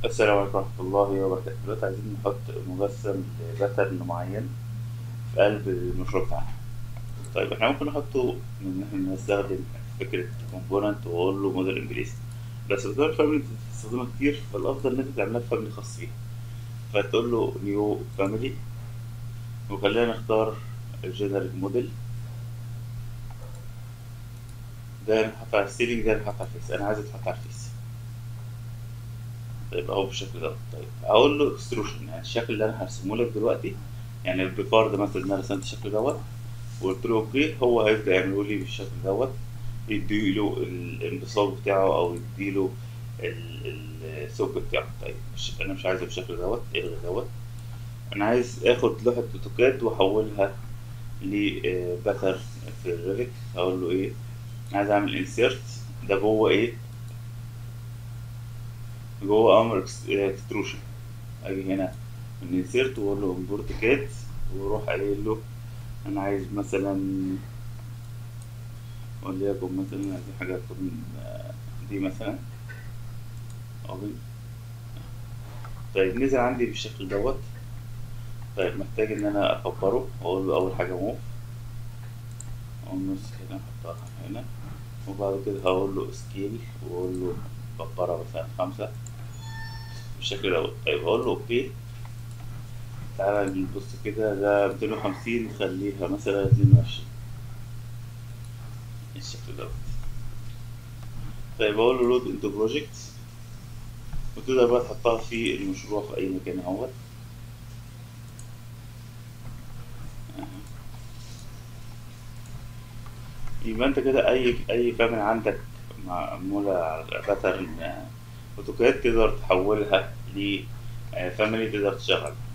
السلام عليكم ورحمة الله وبركاته دلوقتي عايزين نحط مجسم لباترن معين في قلب المشروع بتاعنا طيب احنا ممكن نحطه من ان احنا نستخدم فكرة كومبوننت واقول له موديل انجليزي بس بتقول الفاميلي انت بتستخدمها كتير فالافضل ان انت تعملها في فاميلي خاص بيها فتقول له نيو فاميلي وخلينا نختار الجنرال موديل ده نحط على السيلينج ده نحط على الفيس انا عايز يتحط على الفيس طيب اهو بالشكل ده طيب اقول له اكستروشن يعني الشكل اللي انا هرسمه لك دلوقتي يعني بفرض مثلا ان انا رسمت الشكل دوت وقلت له اوكي هو هيبدا يعمله لي بالشكل دوت يديله الانبساط بتاعه او يديله الثقب بتاعه طيب مش انا مش عايزه بالشكل دوت الغي دوت انا عايز اخد لوحه اوتوكاد واحولها لباتر في الريفت اقول له ايه عايز اعمل انسيرت ده جوه ايه جوه امر اكستروشن اجي هنا من انسيرت واقول له امبورت كات واروح قايل له انا عايز مثلا وليكن مثلا عايز حاجه تكون دي مثلا اوبن طيب نزل عندي بالشكل دوت طيب محتاج ان انا اكبره واقول له اول حاجه موف والنص كده احطها هنا وبعد كده هقول له سكيل واقول له كبرها مثلا خمسة بالشكل دوت طيب اقول له اوكي تعالى نبص كده ده ميتين وخمسين نخليها مثلا اتنين وعشرين الشكل دوت طيب اقول له لود انتو بروجكت وتقدر بقى تحطها في المشروع في اي مكان اهوت يبقى انت كده اي اي فاميلي عندك معمولة على باترن اوتوكاد تقدر تحولها لفاميلي تقدر تشغل